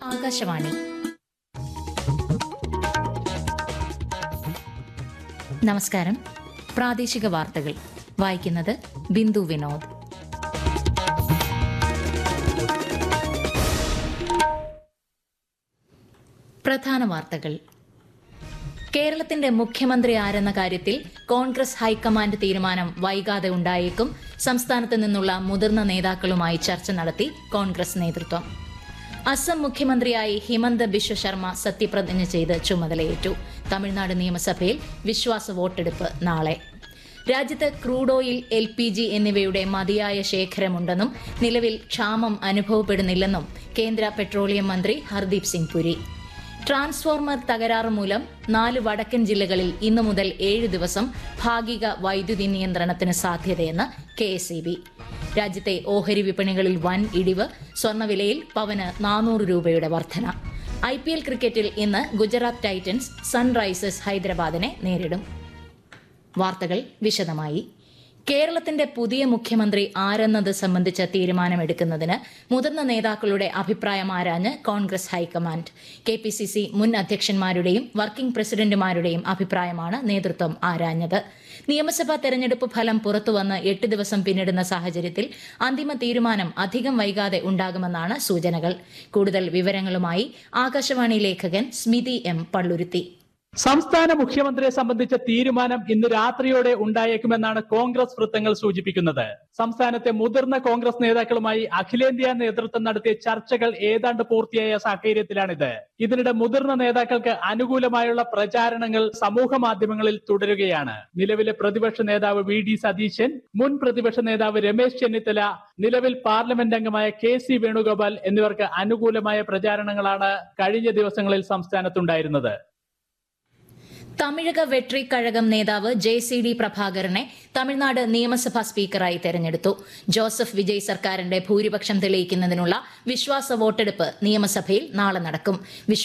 ആകാശവാണി നമസ്കാരം പ്രാദേശിക വാർത്തകൾ വായിക്കുന്നത് ബിന്ദു വിനോദ് പ്രധാന വാർത്തകൾ കേരളത്തിന്റെ മുഖ്യമന്ത്രി ആരെന്ന കാര്യത്തിൽ കോൺഗ്രസ് ഹൈക്കമാൻഡ് തീരുമാനം വൈകാതെ ഉണ്ടായേക്കും സംസ്ഥാനത്ത് നിന്നുള്ള മുതിർന്ന നേതാക്കളുമായി ചർച്ച നടത്തി കോൺഗ്രസ് നേതൃത്വം അസം മുഖ്യമന്ത്രിയായി ഹിമന്ത ബിശ്വ ശർമ്മ സത്യപ്രതിജ്ഞ ചെയ്ത് ചുമതലയേറ്റു തമിഴ്നാട് നിയമസഭയിൽ വിശ്വാസ വോട്ടെടുപ്പ് നാളെ രാജ്യത്ത് crude oil L P G എന്നിവയുടെ മതിയായ ശേഖരമുണ്ടെന്നും നിലവിൽ ക്ഷാമം അനുഭവപ്പെടുന്നില്ലെന്നും കേന്ദ്ര പെട്രോളിയം മന്ത്രി ഹർദീപ് സിംഗ് പുരി ട്രാൻസ്ഫോർമർ തകരാറ് മൂലം നാല് വടക്കൻ ജില്ലകളിൽ ഇന്നു മുതൽ ഏഴ് ദിവസം ഭാഗിക വൈദ്യുതി നിയന്ത്രണത്തിന് സാധ്യതയെന്ന് കെ എസ് ഇ ബി രാജ്യത്തെ ഓഹരി വിപണികളിൽ വൻ ഇടിവ് സ്വർണ്ണവിലയിൽ പവന് നാനൂറ് രൂപയുടെ വർധന ഐ പി എൽ ക്രിക്കറ്റിൽ ഇന്ന് ഗുജറാത്ത് ടൈറ്റൻസ് സൺറൈസേഴ്സ് ഹൈദരാബാദിനെ നേരിടും വാർത്തകൾ വിശദമായി കേരളത്തിന്റെ പുതിയ മുഖ്യമന്ത്രി ആരെന്നത് സംബന്ധിച്ച തീരുമാനമെടുക്കുന്നതിന് മുതിർന്ന നേതാക്കളുടെ അഭിപ്രായം ആരാഞ്ഞ് Congress high command K P C C മുൻ അധ്യക്ഷന്മാരുടെയും വർക്കിംഗ് പ്രസിഡന്റുമാരുടെയും അഭിപ്രായമാണ് നേതൃത്വം ആരാഞ്ഞത് നിയമസഭാ തെരഞ്ഞെടുപ്പ് ഫലം പുറത്തുവന്ന് എട്ട് ദിവസം പിന്നിടുന്ന സാഹചര്യത്തിൽ അന്തിമ തീരുമാനം അധികം വൈകാതെ ഉണ്ടാകുമെന്നാണ് സൂചനകൾ കൂടുതൽ വിവരങ്ങളുമായി ആകാശവാണി ലേഖകൻ സ്മിതി എം പള്ളുരുത്തി സംസ്ഥാന മുഖ്യമന്ത്രിയെ സംബന്ധിച്ച തീരുമാനം ഇന്ന് രാത്രിയോടെ ഉണ്ടായേക്കുമെന്നാണ് കോൺഗ്രസ് വൃത്തങ്ങൾ സൂചിപ്പിക്കുന്നത് സംസ്ഥാനത്തെ മുതിർന്ന കോൺഗ്രസ് നേതാക്കളുമായി അഖിലേന്ത്യാ നേതൃത്വം നടത്തിയ ചർച്ചകൾ ഏതാണ്ട് പൂർത്തിയായ സാഹചര്യത്തിലാണിത് ഇതിനിടെ മുതിർന്ന നേതാക്കൾക്ക് അനുകൂലമായുള്ള പ്രചാരണങ്ങൾ സമൂഹ മാധ്യമങ്ങളിൽ തുടരുകയാണ് നിലവിലെ പ്രതിപക്ഷ നേതാവ് വി ഡി സതീശൻ മുൻ പ്രതിപക്ഷ നേതാവ് രമേശ് ചെന്നിത്തല നിലവിൽ പാർലമെന്റ് അംഗമായ കെ സി വേണുഗോപാൽ എന്നിവർക്ക് അനുകൂലമായ പ്രചാരണങ്ങളാണ് കഴിഞ്ഞ ദിവസങ്ങളിൽ സംസ്ഥാനത്തുണ്ടായിരുന്നത് തമിഴക വെട്രി കഴകം നേതാവ് ജെ സി ഡി പ്രഭാകരനെ തമിഴ്നാട് നിയമസഭാ സ്പീക്കറായി തെരഞ്ഞെടുത്തു ജോസഫ് വിജയ് സർക്കാരിന്റെ ഭൂരിപക്ഷം തെളിയിക്കുന്നതിനുള്ള വിശ്വാസ വോട്ടെടുപ്പ് നിയമസഭയിൽ നാളെ നടക്കും